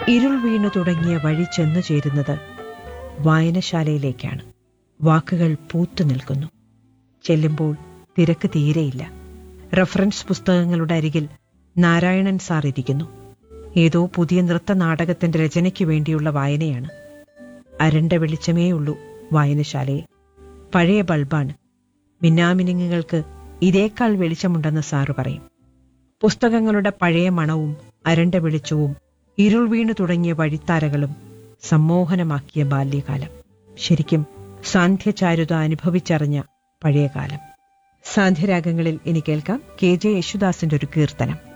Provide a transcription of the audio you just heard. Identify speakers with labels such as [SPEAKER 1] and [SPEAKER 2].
[SPEAKER 1] ഇരുൾ വീണു തുടങ്ങിയ വഴി ചെന്നു ചേരുന്നത് വായനശാലയിലേക്കാണ് വാക്കുകൾ പൂത്തു നിൽക്കുന്നു ചെല്ലുമ്പോൾ തിരക്ക് തീരെയില്ല റഫറൻസ് പുസ്തകങ്ങളുടെ അരികിൽ നാരായണൻ സാർ ഇരിക്കുന്നു ഏതോ പുതിയ നൃത്ത നാടകത്തിന്റെ രചനയ്ക്ക് വേണ്ടിയുള്ള വായനയാണ് അരണ്ട വെളിച്ചമേ ഉള്ളൂ വായനശാലയിൽ പഴയ ബൾബാണ് മിന്നാമിനുങ്ങുകൾക്ക് ഇതേക്കാൾ വെളിച്ചമുണ്ടെന്ന് സാറ് പറയും പുസ്തകങ്ങളുടെ പഴയ മണവും അരണ്ട വെളിച്ചവും ഇരുൾ വീണു തുടങ്ങിയ വഴിത്താരകളും സമ്മോഹനമാക്കിയ ബാല്യകാലം ശരിക്കും സാന്ധ്യചാരുത അനുഭവിച്ചറിഞ്ഞ പഴയകാലം സാന്ധ്യരാഗങ്ങളിൽ ഇനി കേൾക്കാം കെ ജെ യേശുദാസിന്റെ ഒരു കീർത്തനം